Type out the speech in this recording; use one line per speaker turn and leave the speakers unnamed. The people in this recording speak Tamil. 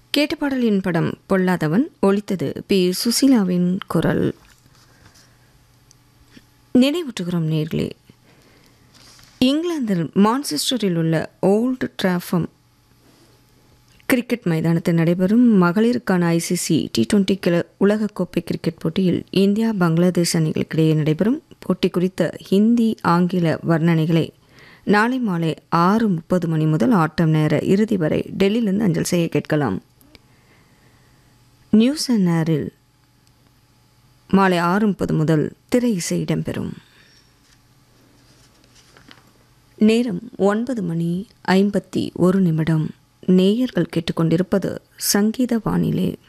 கேட்ட பாடலின் படம் பொல்லாதவன் ஒலித்தது பி சுசீலாவின் குரல் நினைவூட்டுகிறோம் நேர்களே இங்கிலாந்தில் மான்செஸ்டரில் உள்ள ஓல்டு டிராஃபம் கிரிக்கெட் மைதானத்தில் நடைபெறும் மகளிருக்கான ஐசிசி டி டுவெண்டி கில உலகக்கோப்பை கிரிக்கெட் போட்டியில் இந்தியா பங்களாதேஷ் அணிகளுக்கிடையே நடைபெறும் போட்டி குறித்த ஹிந்தி ஆங்கில வர்ணனைகளை நாளை மாலை ஆறு முப்பது மணி முதல் ஆட்டம் நேர இறுதி வரை டெல்லியிலிருந்து அஞ்சல் செய்ய கேட்கலாம் நியூஸ் அண்ட் ஏரில் மாலை ஆறு முப்பது முதல் திரை இசை இடம்பெறும் நேரம் ஒன்பது மணி ஐம்பத்தி ஒரு நிமிடம் நேயர்கள் கேட்டுக்கொண்டிருப்பது சங்கீத வானிலை